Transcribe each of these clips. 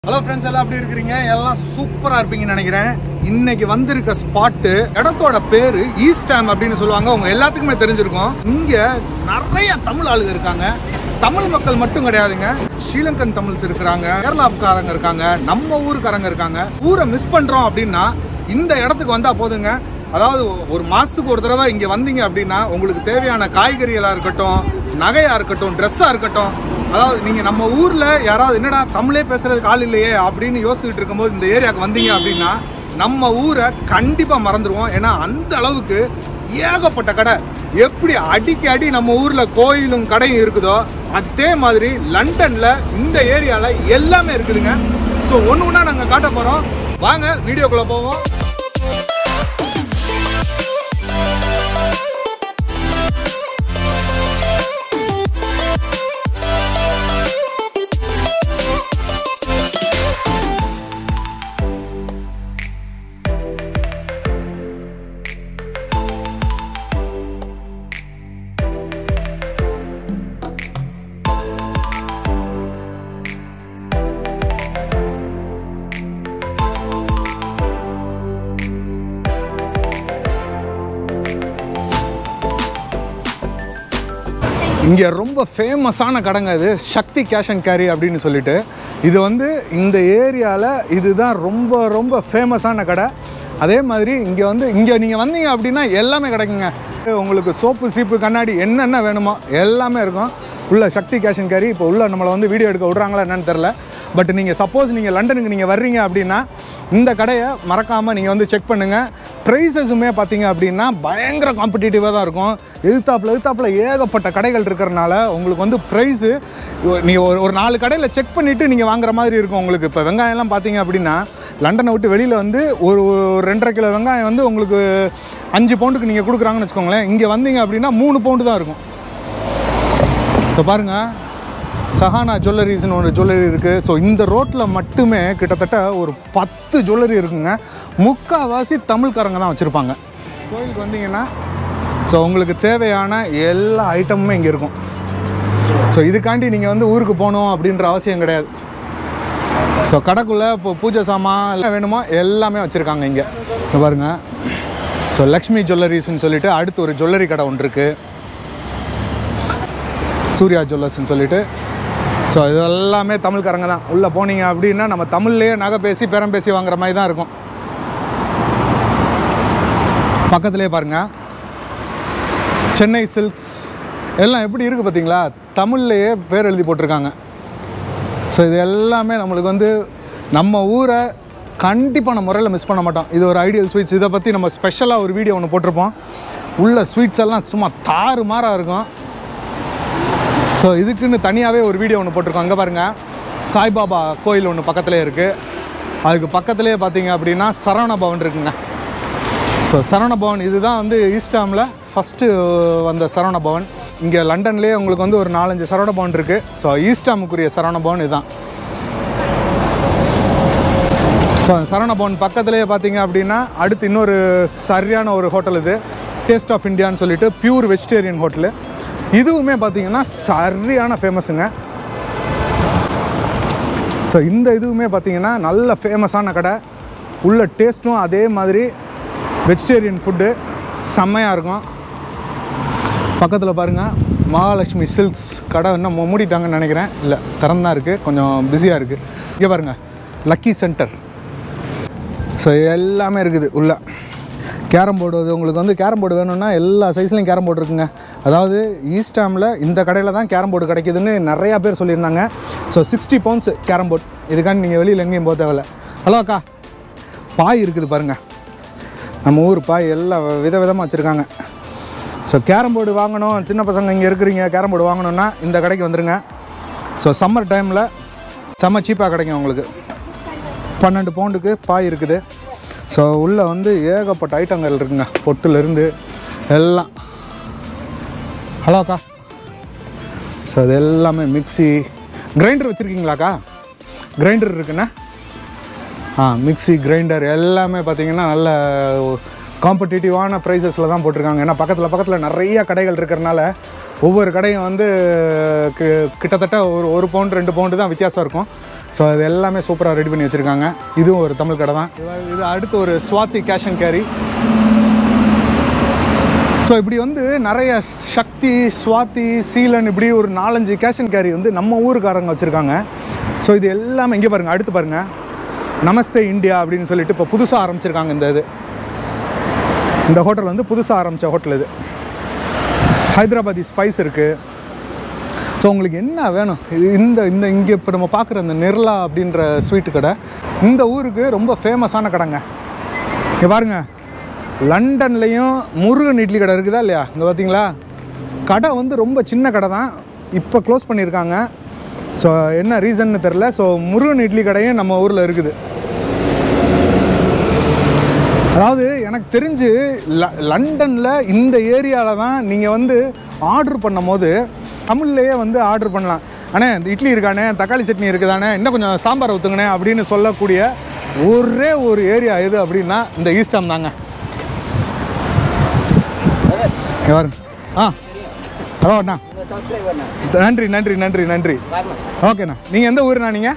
Hello friends எல்லாம் எப்படி இருக்கிறீங்க எல்லாம் சூப்பரா இருப்பீங்கன்னு நினைக்கிறேன் இன்னைக்கு வந்திருக்க ஸ்பாட்டு இடத்தோட பேரு ஈஸ்டாம் அப்படின்னு சொல்லுவாங்க உங்க எல்லாத்துக்குமே தெரிஞ்சிருக்கும் இங்க நிறைய தமிழ் ஆளுங்க இருக்காங்க தமிழ் மக்கள் மட்டும் கிடையாதுங்க ஸ்ரீலங்கன் தமிழ்ஸ் இருக்கிறாங்க கேரளாக்காரங்க இருக்காங்க நம்ம ஊருக்காரங்க இருக்காங்க ஊரை மிஸ் பண்றோம் அப்படின்னா இந்த இடத்துக்கு வந்தா போதுங்க அதாவது ஒரு மாசத்துக்கு ஒரு தடவை இங்க வந்தீங்க அப்படின்னா உங்களுக்கு தேவையான காய்கறிகளா இருக்கட்டும் நகையா இருக்கட்டும் ட்ரெஸ்ஸா இருக்கட்டும் அதாவது நீங்க நம்ம ஊர்ல யாராவது என்னடா தமிழே பேசுறதுக்கு ஆள் இல்லையே அப்படின்னு யோசிச்சுட்டு இருக்கும்போது இந்த ஏரியாவுக்கு வந்தீங்க அப்படின்னா நம்ம ஊரை கண்டிப்பா மறந்துடுவோம் ஏன்னா அந்த அளவுக்கு ஏகப்பட்ட கடை எப்படி அடிக்கு அடி நம்ம ஊர்ல கோயிலும் கடையும் இருக்குதோ அதே மாதிரி லண்டன்ல இந்த ஏரியால எல்லாமே இருக்குதுங்க ஸோ ஒன்று ஒன்றா நாங்கள் காட்ட போறோம் வாங்க வீடியோக்குள்ள போவோம் இங்கே ரொம்ப ஃபேமஸான கடைங்க இது சக்தி கேஷ் அண்ட் கேரி அப்படின்னு சொல்லிட்டு இது வந்து இந்த ஏரியாவில் இதுதான் ரொம்ப ரொம்ப ஃபேமஸான கடை அதே மாதிரி இங்கே வந்து இங்கே நீங்கள் வந்தீங்க அப்படின்னா எல்லாமே கிடைக்குங்க உங்களுக்கு சோப்பு சீப்பு கண்ணாடி என்னென்ன வேணுமோ எல்லாமே இருக்கும் உள்ள சக்தி கேஷ் அண்ட் கேரி இப்போ உள்ள நம்மளை வந்து வீடியோ எடுக்க விட்றாங்களா என்னன்னு தெரில பட் நீங்கள் சப்போஸ் நீங்கள் லண்டனுக்கு நீங்கள் வர்றீங்க அப்படின்னா இந்த கடையை மறக்காமல் நீங்கள் வந்து செக் பண்ணுங்கள் ப்ரைஸஸுமே பார்த்தீங்க அப்படின்னா பயங்கர காம்படிட்டிவாக தான் இருக்கும் எதிர்த்தாப்பில் எதிர்த்தாப்பில் ஏகப்பட்ட கடைகள் இருக்கிறனால உங்களுக்கு வந்து ப்ரைஸு நீங்கள் ஒரு ஒரு நாலு கடையில் செக் பண்ணிவிட்டு நீங்கள் வாங்குற மாதிரி இருக்கும் உங்களுக்கு இப்போ வெங்காயம்லாம் பார்த்தீங்க அப்படின்னா லண்டனை விட்டு வெளியில் வந்து ஒரு ஒரு ரெண்டரை கிலோ வெங்காயம் வந்து உங்களுக்கு அஞ்சு பவுண்டுக்கு நீங்கள் கொடுக்குறாங்கன்னு வச்சுக்கோங்களேன் இங்கே வந்தீங்க அப்படின்னா மூணு பவுண்டு தான் இருக்கும் ஸோ பாருங்கள் சஹானா ஜுவல்லரிஸ்னு ஒரு ஜுவல்லரி இருக்குது ஸோ இந்த ரோட்டில் மட்டுமே கிட்டத்தட்ட ஒரு பத்து ஜுவல்லரி இருக்குங்க முக்கால்வாசி தமிழ்காரங்க தான் வச்சுருப்பாங்க கோயிலுக்கு வந்தீங்கன்னா ஸோ உங்களுக்கு தேவையான எல்லா ஐட்டமுமே இங்கே இருக்கும் ஸோ இதுக்காண்டி நீங்கள் வந்து ஊருக்கு போகணும் அப்படின்ற அவசியம் கிடையாது ஸோ கடைக்குள்ளே இப்போ பூஜை சாமான் எல்லாம் வேணுமோ எல்லாமே வச்சுருக்காங்க இங்கே இங்க பாருங்கள் ஸோ லக்ஷ்மி ஜுவல்லரிஸ்னு சொல்லிட்டு அடுத்து ஒரு ஜுவல்லரி கடை ஒன்று இருக்குது சூர்யா ஜுவல்லர்ஸ்னு சொல்லிட்டு ஸோ இது எல்லாமே தமிழ்காரங்க தான் உள்ளே போனீங்க அப்படின்னா நம்ம தமிழ்லேயே நகை பேசி பேரம் பேசி வாங்குற மாதிரி தான் இருக்கும் பக்கத்துலேயே பாருங்கள் சென்னை சில்க்ஸ் எல்லாம் எப்படி இருக்குது பார்த்தீங்களா தமிழ்லேயே பேர் எழுதி போட்டிருக்காங்க ஸோ இது எல்லாமே நம்மளுக்கு வந்து நம்ம ஊரை கண்டிப்பான முறையில் மிஸ் பண்ண மாட்டோம் இது ஒரு ஐடியல் ஸ்வீட்ஸ் இதை பற்றி நம்ம ஸ்பெஷலாக ஒரு வீடியோ ஒன்று போட்டிருப்போம் உள்ள ஸ்வீட்ஸ் எல்லாம் சும்மா தாறு மாறாக இருக்கும் ஸோ இதுக்குன்னு தனியாகவே ஒரு வீடியோ ஒன்று போட்டிருக்கோம் அங்கே பாருங்கள் சாய்பாபா கோயில் ஒன்று பக்கத்துலேயே இருக்குது அதுக்கு பக்கத்துலேயே பார்த்தீங்க அப்படின்னா சரவண பவன் இருக்குங்க ஸோ சரவண பவன் இதுதான் வந்து ஈஸ்டாமில் ஃபஸ்ட்டு வந்த சரவண பவன் இங்கே லண்டன்லேயே உங்களுக்கு வந்து ஒரு நாலஞ்சு சரவண பவன் இருக்குது ஸோ ஈஸ்டாமுக்குரிய சரவண பவன் இதுதான் ஸோ சரவண பவன் பக்கத்துலேயே பார்த்தீங்க அப்படின்னா அடுத்து இன்னொரு சரியான ஒரு ஹோட்டல் இது டேஸ்ட் ஆஃப் இந்தியான்னு சொல்லிட்டு பியூர் வெஜிடேரியன் ஹோட்டலு இதுவுமே பார்த்தீங்கன்னா சரியான ஃபேமஸுங்க ஸோ இந்த இதுவுமே பார்த்தீங்கன்னா நல்ல ஃபேமஸான கடை உள்ள டேஸ்ட்டும் அதே மாதிரி வெஜிடேரியன் ஃபுட்டு செம்மையாக இருக்கும் பக்கத்தில் பாருங்கள் மகாலட்சுமி சில்க்ஸ் கடை இன்னும் மூ- மூடிட்டாங்கன்னு நினைக்கிறேன் இல்லை திறந்தான் இருக்குது கொஞ்சம் பிஸியாக இருக்குது இங்கே பாருங்கள் லக்கி சென்டர் ஸோ எல்லாமே இருக்குது உள்ள கேரம் போர்டு அது உங்களுக்கு வந்து கேரம் போர்டு வேணும்னா எல்லா சைஸ்லையும் கேரம் போர்டு இருக்குங்க அதாவது ஈஸ்டாமில் இந்த கடையில் தான் கேரம் போர்டு கிடைக்குதுன்னு நிறையா பேர் சொல்லியிருந்தாங்க so sixty pounds carrom board இதுக்காண்டி நீங்கள் வெளியில் எங்கேயும் போக தேவையில்ல ஹலோ அக்கா பாய் இருக்குது பாருங்கள் நம்ம ஊர் பாய் எல்லாம் வித விதமாக வச்சுருக்காங்க ஸோ கேரம் போர்டு வாங்கணும் சின்ன பசங்க இங்கே இருக்கிறீங்க கேரம் போர்டு வாங்கணும்னா இந்த கடைக்கு வந்துருங்க ஸோ சம்மர் டைமில் செம்ம சீப்பாக கிடைக்கும் உங்களுக்கு பன்னெண்டு பவுண்டுக்கு பாய் இருக்குது ஸோ உள்ளே வந்து ஏகப்பட்ட ஐட்டங்கள் இருக்குங்க பொட்டுலேருந்து எல்லாம் ஹலோ அக்கா ஸோ இது எல்லாமே மிக்ஸி கிரைண்டர் வச்சுருக்கீங்களாக்கா கிரைண்டர் இருக்குண்ணா ஆ மிக்ஸி கிரைண்டர் எல்லாமே பார்த்தீங்கன்னா நல்ல காம்படிட்டிவான ப்ரைஸஸில் தான் போட்டிருக்காங்க ஏன்னா பக்கத்தில் பக்கத்தில் நிறைய கடைகள் இருக்கிறனால ஒவ்வொரு கடையும் வந்து கி- கிட்டத்தட்ட ஒரு ஒரு பவுண்ட் ரெண்டு பவுண்டு தான் வித்தியாசம் இருக்கும் ஸோ அது எல்லாமே சூப்பராக ரெடி பண்ணி வச்சுருக்காங்க இதுவும் ஒரு தமிழ் கடை தான் இது- இது அடுத்து ஒரு Swathi cash and carry so இப்படி வந்து நிறைய சக்தி ஸ்வாதி சீலன் இப்படி ஒரு நாலஞ்சு கேஷ் அண்ட் கேரி வந்து நம்ம ஊருக்காரங்க வச்சுருக்காங்க ஸோ இது எல்லாமே இங்கே பாருங்கள் அடுத்து பாருங்கள் நமஸ்தே இந்தியா அப்படின்னு சொல்லிட்டு இப்போ புதுசாக ஆரம்பிச்சிருக்காங்க இந்த இது இந்த ஹோட்டல் வந்து புதுசாக ஆரம்பித்த ஹோட்டல் இது ஹைதராபாதி ஸ்பைஸ் இருக்குது ஸோ உங்களுக்கு என்ன வேணும் இது இந்த இந்த இங்கே இப்போ நம்ம பார்க்குற இந்த நிர்லா அப்படின்ற ஸ்வீட்டு கடை இந்த ஊருக்கு ரொம்ப ஃபேமஸான கடைங்க இங்கே பாருங்க லண்டன்லேயும் முருகன் இட்லி கடை இருக்குதா இல்லையா இங்கே பார்த்தீங்களா கடை வந்து ரொம்ப சின்ன கடை தான் இப்போ க்ளோஸ் பண்ணியிருக்காங்க ஸோ என்ன ரீசன்னு தெரில ஸோ முருகன் இட்லி கடையும் நம்ம ஊரில் இருக்குது அதாவது எனக்கு தெரிஞ்சு ல லண்டனில் இந்த ஏரியாவில் தான் நீங்கள் வந்து ஆர்டர் பண்ணும் போது தமிழ்லேயே வந்து ஆர்டர் பண்ணலாம் அண்ணே இந்த இட்லி இருக்கானே தக்காளி சட்னி இருக்குதானே இன்னும் கொஞ்சம் சாம்பார் ஊற்றுங்கண்ணே அப்படின்னு சொல்லக்கூடிய ஒரே ஒரு ஏரியா எது அப்படின்னா இந்த ஈஸ்டாம் தாங்க இங்க பாருங்க ஆ ஹலோ அண்ணா நன்றி நன்றி நன்றி நன்றி ஓகேண்ணா நீங்கள் எந்த ஊருண்ணா நீங்கள்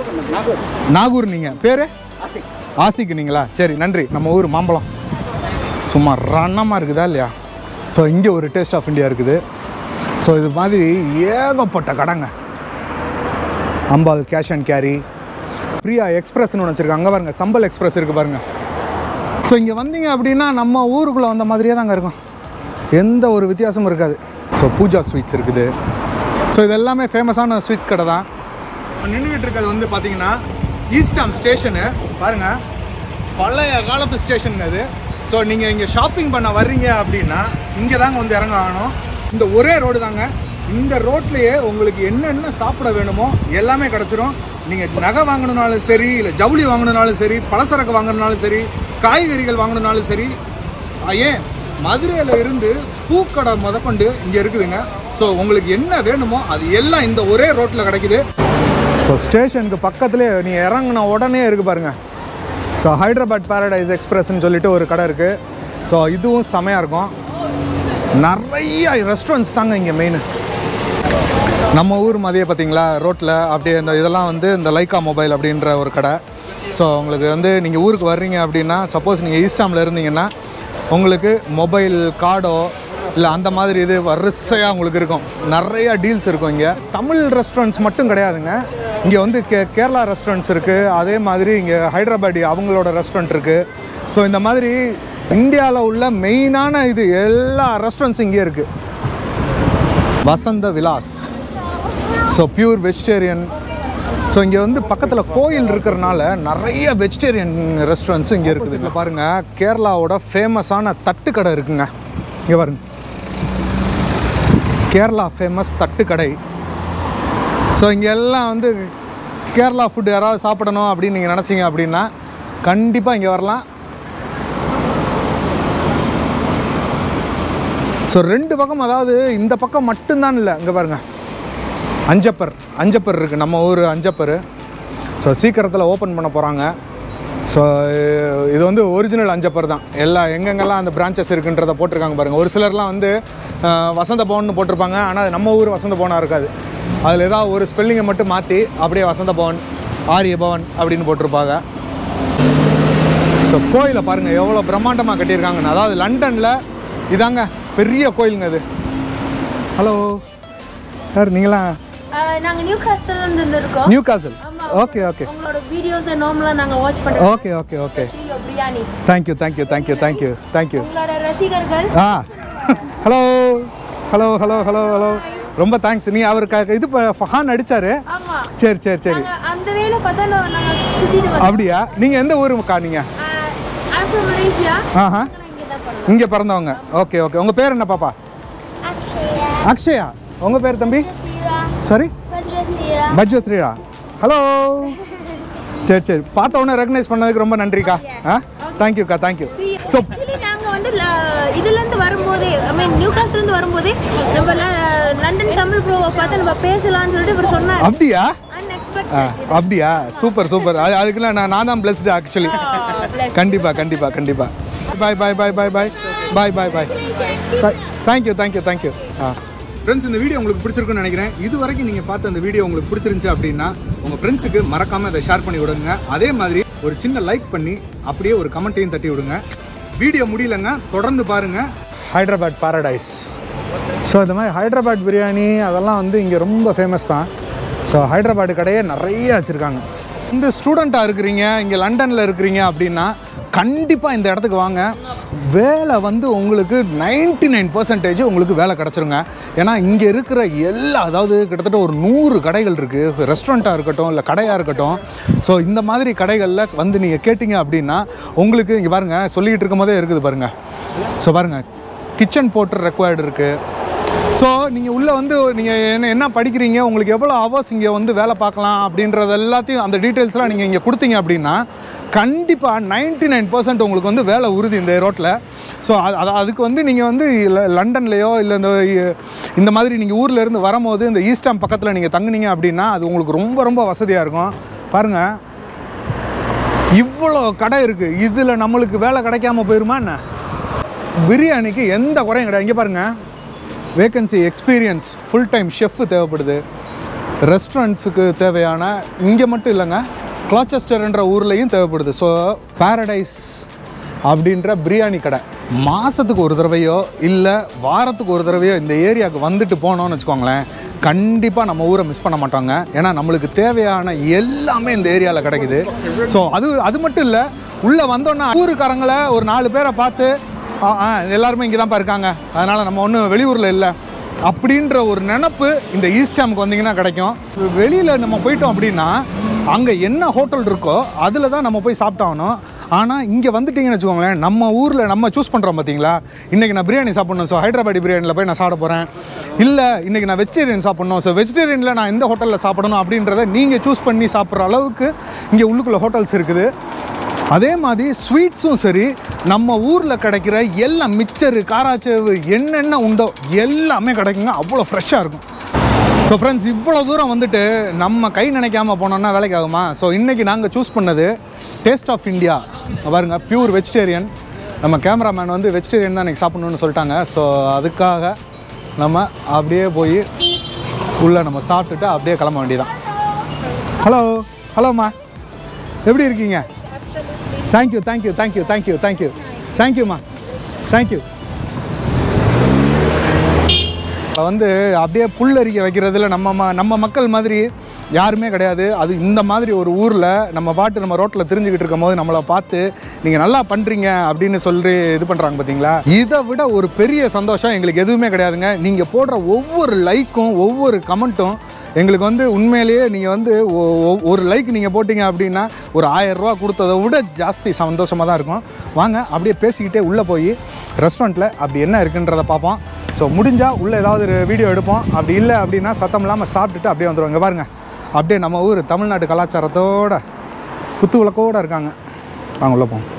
நாகூர் நீங்கள் பேர் ஆசிக்கு நீங்களா சரி நன்றி நம்ம ஊர் மாம்பழம் சும்மா ரன்னமாக இருக்குதா இல்லையா ஸோ இங்கே ஒரு டேஸ்ட் ஆஃப் இந்தியா இருக்குது ஸோ இது மாதிரி ஏகப்பட்ட கடைங்க Ambal cash and carry Priya எக்ஸ்பிரஸ்னு ஒன்று வச்சுருக்காங்க அங்கே பாருங்க சம்பல் எக்ஸ்பிரஸ் இருக்குது பாருங்க ஸோ இங்கே வந்தீங்க அப்படின்னா நம்ம ஊருக்குள்ளே வந்த மாதிரியே தாங்க இருக்கும் எந்த ஒரு வித்தியாசமும் இருக்காது ஸோ பூஜா ஸ்வீட்ஸ் இருக்குது ஸோ இது எல்லாமே ஃபேமஸான ஸ்வீட்ஸ் கடை தான் நின்றுக்கிட்டு இருக்கிறது வந்து பார்த்தீங்கன்னா ஈஸ்டாம் ஸ்டேஷனு பாருங்கள் பழைய காலத்து ஸ்டேஷன் அது ஸோ நீங்கள் இங்கே ஷாப்பிங் பண்ண வர்றீங்க அப்படின்னா இங்கே தாங்க வந்து இறங்க ஆகணும் இந்த ஒரே ரோடு தாங்க இந்த ரோட்லேயே உங்களுக்கு என்னென்ன சாப்பிட வேணுமோ எல்லாமே கிடச்சிரும் நீங்கள் நகை வாங்கணுனாலும் சரி இல்லை ஜவுளி வாங்கணுனாலும் சரி பலசரக்கு வாங்கணுனாலும் சரி காய்கறிகள் வாங்கணுனாலும் சரி ஆ, ஏன் மதுரையில் இருந்து பூக்கடை முதற்கொண்டு இங்கே இருக்குதுங்க ஸோ உங்களுக்கு என்ன வேணுமோ அது எல்லாம் இந்த ஒரே ரோட்டில் கிடைக்குது ஸோ ஸ்டேஷனுக்கு பக்கத்துலேயே நீங்கள் இறங்கின உடனே இருக்குது பாருங்க ஸோ ஹைதராபாத் பாரடைஸ் எக்ஸ்பிரஸ்ன்னு சொல்லிட்டு ஒரு கடை இருக்குது ஸோ இதுவும் செமையாக இருக்கும் நிறைய ரெஸ்டாரண்ட்ஸ் தாங்க இங்கே மெயின் நம்ம ஊர் மாதிரியே பார்த்தீங்களா ரோட்டில் அப்படியே இந்த இதெல்லாம் வந்து இந்த லைக்கா மொபைல் அப்படின்ற ஒரு கடை ஸோ உங்களுக்கு வந்து நீங்கள் ஊருக்கு வர்றீங்க அப்படின்னா சப்போஸ் நீங்கள் ஈஸ்டாமில் இருந்தீங்கன்னா உங்களுக்கு மொபைல் கார்டோ இல்லை அந்த மாதிரி இது வரிசையாக உங்களுக்கு இருக்கும் நிறைய டீல்ஸ் இருக்கும் இங்கே தமிழ் ரெஸ்டாரண்ட்ஸ் மட்டும் கிடையாதுங்க இங்கே வந்து கே கேரளா ரெஸ்டாரண்ட்ஸ் இருக்குது அதே மாதிரி இங்கே ஹைதராபாடி அவங்களோட ரெஸ்டாரண்ட் இருக்குது ஸோ இந்த மாதிரி இந்தியாவில் உள்ள மெயினான இது எல்லா ரெஸ்டாரண்ட்ஸும் இங்கே இருக்குது Vasantha Vilas so pure vegetarian so இங்கே வந்து பக்கத்தில் கோயில் இருக்கிறனால நிறைய வெஜிடேரியன் ரெஸ்டாரண்ட்ஸ் இங்கே இருக்குது இங்கே பாருங்கள் கேரளாவோட ஃபேமஸான தட்டுக்கடை இருக்குங்க இங்கே பாருங்க கேரளா ஃபேமஸ் தட்டுக்கடை ஸோ இங்கே எல்லாம் வந்து கேரளா ஃபுட் யாராவது சாப்பிடணும் அப்படின்னு நீங்கள் நினச்சிங்க அப்படின்னா கண்டிப்பாக இங்கே வரலாம் ஸோ ரெண்டு பக்கம் அதாவது இந்த பக்கம் மட்டும்தான் இல்லை இங்கே பாருங்கள் அஞ்சப்பர் அஞ்சப்பர் இருக்குது நம்ம ஊர் அஞ்சப்பர் ஸோ சீக்கிரத்தில் ஓப்பன் பண்ண போகிறாங்க ஸோ இது வந்து ஒரிஜினல் அஞ்சப்பர் தான் எல்லா எங்கெங்கெல்லாம் அந்த பிரான்ச்சஸ் இருக்குன்றத போட்டிருக்காங்க பாருங்கள் ஒரு சிலர்லாம் வந்து அஹ், வசந்த பவன் போட்டிருப்பாங்க ஆனால் அது நம்ம ஊர் வசந்த பவனாக இருக்காது அதில் ஏதாவது ஒரு ஸ்பெல்லிங்கை மட்டும் மாற்றி அப்படியே வசந்த பவன் ஆரிய பவன் அப்படின்னு போட்டிருப்பாங்க ஸோ கோயிலை பாருங்கள் எவ்வளோ பிரம்மாண்டமாக கட்டியிருக்காங்கன்னு அதாவது லண்டனில் இதாங்க பெரிய கோயிலுங்க அது ஹலோ சார் நீங்களாம் ஆஹ் நாங்க நியூ காஸ்டல்ல இருந்து வந்திருக்கோம் நியூ காசல் ஆமா. ஓகே ஓகே உங்களோட வீடியோஸ் நார்மலா நாங்க வாட்ச் பண்றோம் okay okay okay biryani thank you thank you thank you thank you thank you உங்களோட ரசிகர்கள் ஆ hello hello hello hello hello ரொம்ப தேங்க்ஸ் நீ அவருக்கு இது ஃபஹான் அடிச்சாரு ஆமா சரி சரி சரி நாங்க அந்த வேலை பார்த்தா நான் நாங்க சுத்திட்டு வந்தோம் அப்படியா நீங்கள் எந்த ஊருக்கா நீங்கள் ஐம் ஃப்ரம் மலேசியா ஆஹா நான் இங்க தான் பண்ணோம் இங்கே பிறந்தவங்க ஓகே ஓகே உங்கள் பேர் என்ன பாப்பா அக்ஷயா உங்கள் பேர் தம்பி சாரி பஜ்வத்ரியா ஹலோ சரி சரி பார்த்த உடனே ரெகனைஸ் பண்ணதுக்கு ரொம்ப நன்றிக்கா ஆ தேங்க்யூக்கா தேங்க்யூ ஸோ Actually, நாங்க வந்து ல- இதுல இருந்து வரும்போதே ஐ மீன் நியூ காஸ்ட்ல இருந்து வரும்போதே நம்ம ல- லண்டன் தமிழ் ப்ரோவை பார்த்து நம்ம பேசலாம்னு சொல்லிட்டு இவர் சொன்னார் அப்படியா ஆ, அன்எக்ஸ்பெக்டட் அப்படியா சூப்பர் சூப்பர் அது அதுக்கெல்லாம் நான் நான் தான் பிளஸ்டு ஆக்சுவலி கண்டிப்பாக கண்டிப்பாக கண்டிப்பாக bye bye bye bye bye bye bye bye thank you thank you thank you ஆ ஃப்ரெண்ட்ஸ் இந்த வீடியோ உங்களுக்கு பிடிச்சிருக்குன்னு நினைக்கிறேன் இது வரைக்கும் நீங்கள் பார்த்த அந்த வீடியோ உங்களுக்கு பிடிச்சிருந்துச்சு அப்படின்னா உங்கள் ஃப்ரெண்ட்ஸுக்கு மறக்காமல் அதை ஷேர் பண்ணி விடுங்க அதே மாதிரி ஒரு சின்ன லைக் பண்ணி அப்படியே ஒரு கமெண்ட்டையும் தட்டி விடுங்க வீடியோ முடியலங்க தொடர்ந்து பாருங்கள் ஹைதராபாத் பாரடைஸ் ஸோ இந்த மாதிரி ஹைதராபாத் பிரியாணி அதெல்லாம் வந்து இங்கே ரொம்ப ஃபேமஸ் தான் ஸோ ஹைதராபாத் கடையே நிறைய வச்சுருக்காங்க இந்த ஸ்டூடெண்ட்டாக இருக்கிறீங்க இங்கே லண்டனில் இருக்கிறீங்க அப்படின்னா கண்டிப்பாக இந்த இடத்துக்கு வாங்க வேலை வந்து உங்களுக்கு 99% நைன் பர்சன்டேஜ் உங்களுக்கு வேலை கிடச்சிருங்க ஏன்னா இங்கே இருக்கிற எல்லா அதாவது கிட்டத்தட்ட ஒரு நூறு கடைகள் இருக்குது ரெஸ்டாரண்ட்டாக இருக்கட்டும் இல்லை கடையாக இருக்கட்டும் ஸோ இந்த மாதிரி கடைகளில் வந்து நீங்கள் கேட்டிங்க அப்படின்னா உங்களுக்கு இங்கே பாருங்கள் சொல்லிக்கிட்டு இருக்கும் போதே இருக்குது பாருங்கள் ஸோ பாருங்கள் கிச்சன் போட்டர் ரெக்வயர்டு இருக்குது ஸோ நீங்கள் உள்ளே வந்து நீங்கள் என்ன என்ன படிக்கிறீங்க உங்களுக்கு எவ்வளோ ஹவர்ஸ் இங்கே வந்து வேலை பார்க்கலாம் அப்படின்றது எல்லாத்தையும் அந்த டீட்டெயில்ஸ்லாம் நீங்கள் இங்கே கொடுத்தீங்க அப்படின்னா கண்டிப்பாக 99% நைன் பர்சன்ட் உங்களுக்கு வந்து வேலை உறுதி இந்த ரோட்டில் ஸோ அது அது- அதுக்கு வந்து நீங்கள் வந்து ல- லண்டன்லேயோ இல்லை இந்த இ- இந்த மாதிரி நீங்கள் ஊர்ல இருந்து வரும்போது இந்த ஈஸ்டாம் பக்கத்தில் நீங்கள் தங்குனீங்க அப்படின்னா அது உங்களுக்கு ரொம்ப ரொம்ப வசதியாக இருக்கும் பாருங்கள் இவ்வளோ கடை இருக்குது இதில் நம்மளுக்கு வேலை கிடைக்காம போயிருமா என்ன பிரியாணிக்கு எந்த குறையும் கிடையாது இங்கே பாருங்கள் vacancy experience full time chef தேவைப்படுது ரெஸ்டாரண்ட்ஸுக்கு தேவையான இங்கே மட்டும் இல்லைங்க கிளாச்செஸ்டர்ன்ற ஊர்லேயும் தேவைப்படுது ஸோ பாரடைஸ் அப்படின்ற பிரியாணி கடை மாதத்துக்கு ஒரு தடவையோ இல்லை வாரத்துக்கு ஒரு தடவையோ இந்த ஏரியாவுக்கு வந்துட்டு போனோம்னு வச்சுக்கோங்களேன் கண்டிப்பாக நம்ம ஊரை மிஸ் பண்ண மாட்டாங்க ஏன்னா நம்மளுக்கு தேவையான எல்லாமே இந்த ஏரியாவில் கிடைக்குது ஸோ அது அது மட்டும் இல்லை உள்ளே வந்தோன்னா ஊருக்காரங்களை ஒரு நாலு பேரை பார்த்து ஆ ஆ எல்லாருமே இங்கே தான்ப்பா இருக்காங்க அதனால் நம்ம ஒன்றும் வெளியூரில் இல்லை அப்படின்ற ஒரு நினப்பு இந்த ஈஸ்ட் டேமுக்கு வந்தீங்கன்னா கிடைக்கும் வெளியில் நம்ம போயிட்டோம் அப்படின்னா அங்கே என்ன ஹோட்டல் இருக்கோ அதில் தான் நம்ம போய் சாப்பிட்டாகணும் ஆனால் இங்கே வந்துட்டீங்கன்னு வச்சுக்கோங்களேன் நம்ம ஊரில் நம்ம சூஸ் பண்ணுறோம் பார்த்தீங்களா இன்றைக்கி நான் பிரியாணி சாப்பிட்ணும் ஸோ ஹைதராபாடி பிரியாணியில் போய் நான் சாப்பிட போகிறேன் இல்லை இன்றைக்கி நான் வெஜிடேரியன் சாப்பிட்ணும் ஸோ வெஜிடேரியனில் நான் எந்த ஹோட்டலில் சாப்பிடணும் அப்படின்றத நீங்கள் சூஸ் பண்ணி சாப்பிட்ற அளவுக்கு இங்கே உள்ளுக்குள்ளே ஹோட்டல்ஸ் இருக்குது அதே மாதிரி ஸ்வீட்ஸும் சரி நம்ம ஊரில் கிடைக்கிற எல்லாம் மிச்சரு காராச்சேவு என்னென்ன உண்டோ எல்லாமே கிடைக்குங்க அவ்வளோ ஃப்ரெஷ்ஷாக இருக்கும் ஸோ ஃப்ரெண்ட்ஸ் இவ்வளோ தூரம் வந்துட்டு நம்ம கை நினைக்காம போனோம்னா வேலைக்கு ஆகுமா ஸோ இன்றைக்கி நாங்கள் சூஸ் பண்ணது டேஸ்ட் ஆஃப் இந்தியா பாருங்க பியூர் வெஜிடேரியன் நம்ம கேமராமேன் வந்து வெஜிடேரியன் தான் இன்றைக்கி சாப்பிட்ணுன்னு சொல்லிட்டாங்க ஸோ அதுக்காக நம்ம அப்படியே போய் உள்ளே நம்ம சாப்பிட்டுட்டு அப்படியே கிளம்ப வேண்டியதான் ஹலோ ஹலோம்மா எப்படி இருக்கீங்க thank you thank you thank you thank you thank you தேங்க்யூம்மா தேங்க்யூ இப்போ வந்து அப்படியே புல்லரிக்க வைக்கிறதுல நம்ம ம நம்ம மக்கள் மாதிரி யாருமே கிடையாது அது இந்த மாதிரி ஒரு ஊரில் நம்ம பாட்டு நம்ம ரோட்டில் தெரிஞ்சுக்கிட்டு இருக்கும் போது நம்மளை பார்த்து நீங்கள் நல்லா பண்ணுறீங்க அப்படின்னு சொல்லி இது பண்ணுறாங்க பார்த்தீங்களா இதை விட ஒரு பெரிய சந்தோஷம் எங்களுக்கு எதுவுமே கிடையாதுங்க நீங்கள் போடுற ஒவ்வொரு லைக்கும் ஒவ்வொரு கமெண்ட்டும் எங்களுக்கு வந்து உண்மையிலேயே நீங்கள் வந்து ஒ- ஒ- ஒரு லைக் நீங்கள் போட்டிங்க அப்படின்னா ஒரு ஆயிரம் ரூபா கொடுத்ததை விட ஜாஸ்தி சந்தோஷமாக தான் இருக்கும் வாங்க அப்படியே பேசிக்கிட்டே உள்ளே போய் ரெஸ்டாரண்ட்டில் அப்படி என்ன இருக்குன்றதை பார்ப்போம் ஸோ முடிஞ்சால் உள்ளே ஏதாவது ஒரு வீடியோ எடுப்போம் அப்படி இல்லை அப்படின்னா சத்தம் இல்லாமல் சாப்பிட்டுட்டு அப்படியே வந்துடுவாங்க பாருங்க அப்படியே நம்ம ஊர் தமிழ்நாட்டு கலாச்சாரத்தோட குத்து விளக்கோடு இருக்காங்க வாங்க உள்ளே போவோம்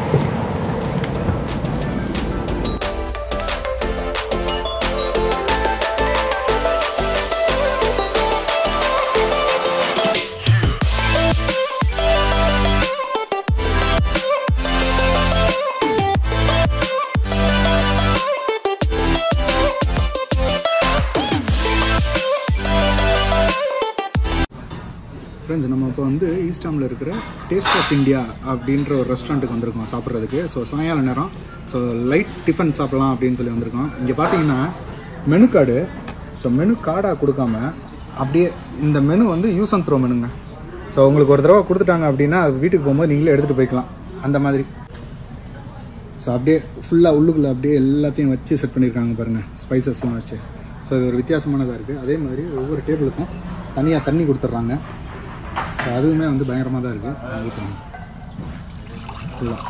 ஃப்ரெண்ட்ஸ் நம்ம இப்போ வந்து ஈஸ்டாமில் இருக்கிற டேஸ்ட் ஆஃப் இந்தியா அப்படின்ற ஒரு ரெஸ்டாரண்ட்டுக்கு வந்திருக்கோம் சாப்பிட்றதுக்கு ஸோ சாயங்கால நேரம் ஸோ லைட் டிஃபன் சாப்பிடலாம் அப்படின்னு சொல்லி வந்திருக்கோம் இங்கே பார்த்தீங்கன்னா மெனு கார்டு ஸோ மெனு கார்டாக கொடுக்காம அப்படியே இந்த மெனு வந்து யூஸ் அண்ட் த்ரோ மெனுங்க ஸோ உங்களுக்கு ஒரு தடவை கொடுத்துட்டாங்க அப்படின்னா அது வீட்டுக்கு போகும்போது நீங்களே எடுத்துகிட்டு போய்க்கலாம் அந்த மாதிரி ஸோ அப்படியே ஃபுல்லாக உள்ளுக்குள்ளே அப்படியே எல்லாத்தையும் வச்சு செட் பண்ணியிருக்காங்க பாருங்கள் ஸ்பைசஸ்லாம் வச்சு ஸோ இது ஒரு வித்தியாசமானதாக இருக்குது அதே மாதிரி ஒவ்வொரு டேபிளுக்கும் தனியாக தண்ணி கொடுத்துட்றாங்க ஸோ அதுவுமே வந்து பயங்கரமாக தான் இருக்குது ஊற்றுறாங்க ஃபுல்லாக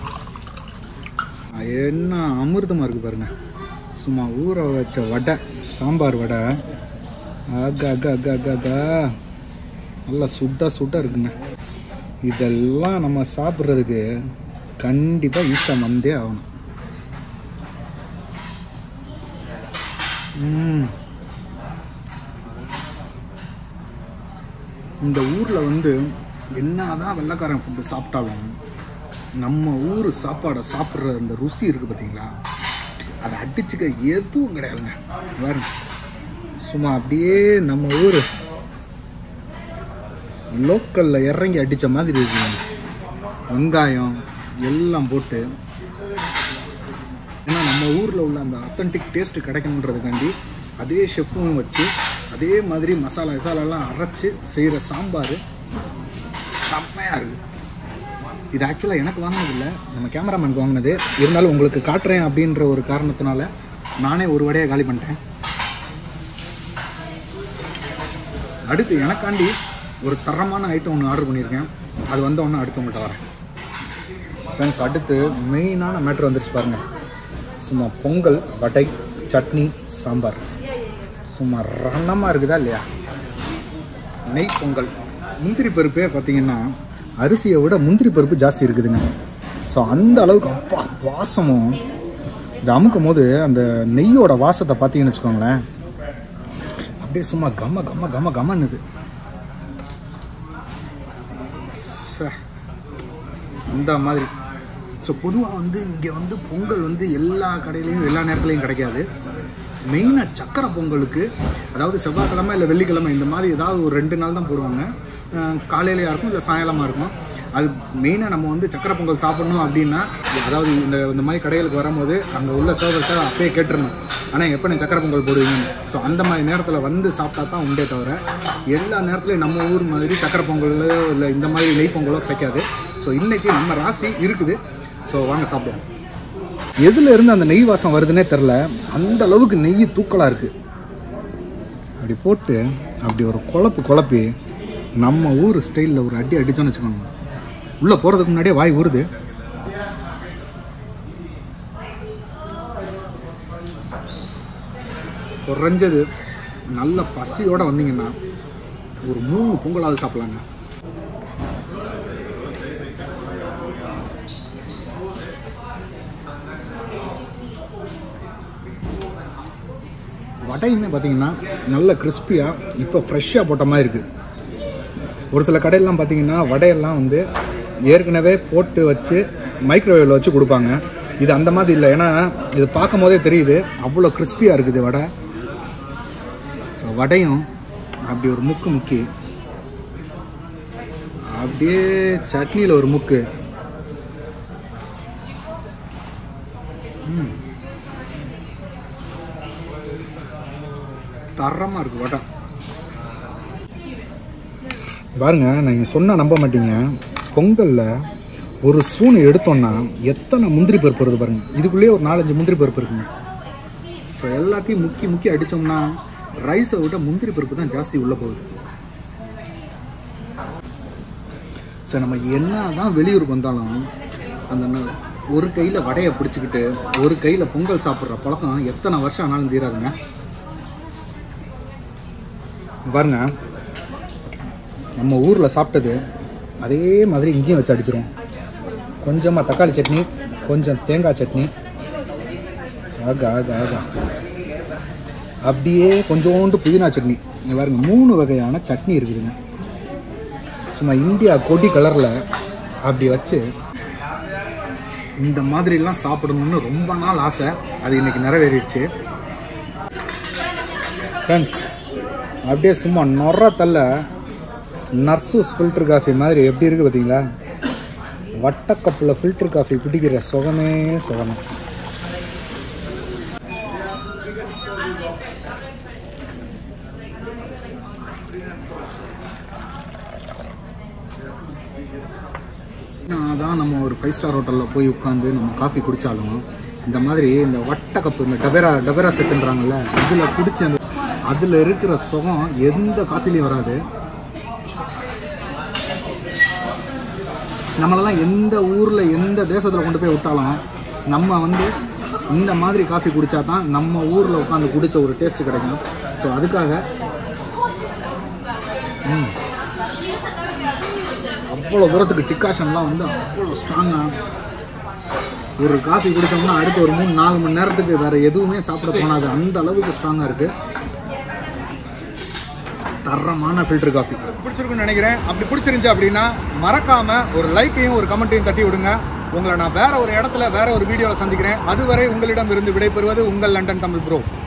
என்ன அமிர்தமாக இருக்குது பாருங்கள் சும்மா ஊற வச்ச வடை சாம்பார் வடை அக்கா அக்கா அக்கா அக்கா அக்கா நல்லா சுட்ட சுட்ட இருக்குங்க இதெல்லாம் நம்ம சாப்பிட்றதுக்கு கண்டிப்பாக ஈஸ்டம் வந்தே ஆகணும் ம். இந்த ஊரில் வந்து என்னதான் வெள்ளைக்காரன் ஃபுட்டு சாப்பிட்டாலும் நம்ம ஊர் சாப்பாடை சாப்பிட்ற அந்த ருசி இருக்குது பார்த்தீங்களா அதை அடிச்சுக்க எதுவும் கிடையாதுங்க பாருங்க சும்மா அப்படியே நம்ம ஊர் லோக்கலில் இறங்கி அடித்த மாதிரி இருக்குங்க வெங்காயம் எல்லாம் போட்டு ஏன்னா நம்ம ஊரில் உள்ள அந்த அத்தன்டிக் டேஸ்ட் கிடைக்கணுன்றதுக்காண்டி அதே ஷெஃப்பும் வச்சு அதே மாதிரி மசாலா கிசாலாலாம் அரைச்சி செய்கிற சாம்பார் செம்மையாக இருக்குது இது ஆக்சுவலாக எனக்கு வாங்கினது இல்லை நம்ம கேமராமேனுக்கு வாங்கினது இருந்தாலும் உங்களுக்கு காட்டுறேன் அப்படின்ற ஒரு காரணத்தினால நானே ஒரு வடையை காலி பண்ணிட்டேன் அடுத்து எனக்காண்டி ஒரு தரமான ஐட்டம் ஒன்று ஆர்டர் பண்ணியிருக்கேன் அது வந்த உடனே அடுத்து உங்கள்கிட்ட வரேன் ஃப்ரெண்ட்ஸ் அடுத்து மெயினான மேட்ரு வந்துருச்சு பாருங்கள் சும்மா பொங்கல் வடை சட்னி சாம்பார் சும்மா ரணமாக இருக்குதா இல்லையா நெய் பொங்கல் முந்திரி பருப்பே பார்த்தீங்கன்னா அரிசியை விட முந்திரி பருப்பு ஜாஸ்தி இருக்குதுங்க ஸோ அந்த அளவுக்கு அப்பா வாசமும் இது அமுக்கும் போது அந்த நெய்யோட வாசத்தை பார்த்தீங்கன்னு வச்சுக்கோங்களேன் அப்படியே சும்மா கம கம கம கமன்னுது சே. அந்த மாதிரி ஸோ பொதுவாக வந்து இங்கே வந்து பொங்கல் வந்து எல்லா கடையிலையும் எல்லா நேரத்துலையும் கிடைக்காது மெயினாக சக்கரை பொங்கலுக்கு அதாவது செவ்வாய்க்கிழமை இல்லை வெள்ளிக்கிழமை இந்த மாதிரி ஏதாவது ஒரு ரெண்டு நாள் தான் போடுவாங்க அஹ் காலையிலயா இருக்கும் இல்லை சாயங்காலமாக இருக்கும் அது மெயினாக நம்ம வந்து சக்கரை பொங்கல் சாப்பிடணும் அப்படின்னா அதாவது இந்த இந்த மாதிரி கடைகளுக்கு வரும்போது அங்கே உள்ள சர்வர்ஸை அப்பயே கேட்டுருணும் ஆனால் எப்போ நீ சக்கரை பொங்கல் போடுவீங்கன்னு ஸோ அந்த மாதிரி நேரத்தில் வந்து சாப்பிட்டா தான் உண்டே தவிர எல்லா நேரத்துலையும் நம்ம ஊர் மாதிரி சக்கரை பொங்கலோ இல்லை இந்த மாதிரி நெய் பொங்கலோ கிடைக்காது ஸோ இன்றைக்கி நம்ம ராசி இருக்குது ஸோ வாங்க சாப்பிடுவோம் எதுல இருந்து அந்த நெய் வாசம் வருதுன்னே தெரில அந்த அளவுக்கு நெய் தூக்கலாக இருக்குது அப்படி போட்டு அப்படி ஒரு குழப்பு குழப்பி நம்ம ஊர் ஸ்டைலில் ஒரு அடி அடிச்சோன்னு வச்சுக்கோங்க உள்ளே போகிறதுக்கு முன்னாடியே வாய் ஊறுது குறைஞ்சது நல்ல பசியோடு வந்தீங்கன்னா ஒரு மூணு பொங்கலாவது சாப்பிட்லாங்க வடையுமே பார்த்தீங்கன்னா நல்ல கிறிஸ்பியாக இப்போ ஃப்ரெஷ்ஷாக போட்ட மாதிரி இருக்குது ஒரு சில கடையெல்லாம் பார்த்தீங்கன்னா வடையெல்லாம் வந்து ஏற்கனவே போட்டு வச்சு மைக்ரோவேவில் வச்சு கொடுப்பாங்க இது அந்த மாதிரி இல்லை ஏன்னா இது பார்க்கும் போதே தெரியுது அவ்வளோ கிறிஸ்பியாக இருக்குது வடை ஸோ வடையும் அப்படி ஒரு முக்கு முக்கி அப்படியே சட்னியில் ஒரு முக்கு ம். தரமாக இருக்குது வடை பாருங்க நீங்கள் சொன்னால் நம்ப மாட்டீங்க பொங்கலில் ஒரு ஸ்பூன் எடுத்தோன்னா எத்தனை முந்திரி பருப்பு வருது பாருங்க இதுக்குள்ளேயே ஒரு நாலஞ்சு முந்திரி பருப்பு இருக்குங்க ஸோ எல்லாத்தையும் முக்கி முக்கி அடித்தோம்னா ரைஸை விட முந்திரி பருப்பு தான் ஜாஸ்தி உள்ளே போகுது ஸோ நம்ம என்ன தான் வெளியூருக்கு வந்தாலும் அந்த ந- ஒரு கையில் வடையை பிடிச்சிக்கிட்டு ஒரு கையில் பொங்கல் சாப்பிட்ற பழக்கம் எத்தனை வருஷம் ஆனாலும் தீராதுங்க இங்க பாருங்க நம்ம ஊரில் சாப்பிட்டது அதே மாதிரி இங்கேயும் வச்சு அடிச்சிரும் கொஞ்சமாக தக்காளி சட்னி கொஞ்சம் தேங்காய் சட்னி ஆகா ஆகா ஆகா அப்படியே கொஞ்சோண்டு புதினா சட்னி இங்க பாருங்க மூணு வகையான சட்னி இருக்குதுங்க சும்மா இந்தியா கொடி கலரில் அப்படி வச்சு இந்த மாதிரிலாம் சாப்பிடணும்னு ரொம்ப நாள் ஆசை அது இன்னைக்கு நிறைவேறிடுச்சு ஃப்ரெண்ட்ஸ் அப்படியே சும்மா நொற தள்ள நர்சூஸ் ஃபில்டர் காஃபி மாதிரி எப்படி இருக்குது பார்த்தீங்களா வட்டக்கப்பில் ஃபில்டர் காஃபி குடிக்கிற சுகமே சுகமே தான் நம்ம ஒரு ஃபைவ் ஸ்டார் ஹோட்டலில் போய் உட்காந்து நம்ம காஃபி குடித்தாலும் இந்த மாதிரி இந்த வட்ட கப்பு இந்த டபேரா டபேரா செட்டுன்றாங்கல்ல இதில் குடிச்ச அந்த அதில் இருக்கிற சுகம் எந்த காஃபிலையும் வராது நம்மளெல்லாம் எந்த ஊரில் எந்த தேசத்தில் கொண்டு போய் விட்டாலும் நம்ம வந்து இந்த மாதிரி காஃபி குடித்தா தான் நம்ம ஊரில் உட்காந்து குடித்த ஒரு டேஸ்ட் கிடைக்கும் ஸோ அதுக்காக ம் அவ்வளோ தூரத்துக்கு டிக்காஷன்லாம் வந்து அவ்வளோ ஸ்ட்ராங்காக ஒரு காஃபி குடித்தோம்னா அடுத்து ஒரு மூணு நாலு மணி நேரத்துக்கு வேறு எதுவுமே சாப்பிட தோணாது அந்த அளவுக்கு ஸ்ட்ராங்காக இருக்குது தரமான ஃபில்டர் காஃபி பிடிச்சிருக்குன்னு நினைக்கிறேன் அப்படி பிடிச்சிருந்துச்சு அப்படின்னா மறக்காம ஒரு லைக்கையும் ஒரு கமெண்ட்டையும் தட்டி விடுங்க உங்களை நான் வேற ஒரு இடத்துல வேற ஒரு வீடியோவில் சந்திக்கிறேன் அதுவரை உங்களிடம் இருந்து விடைபெறுவது உங்கள் லண்டன் தமிழ் ப்ரோ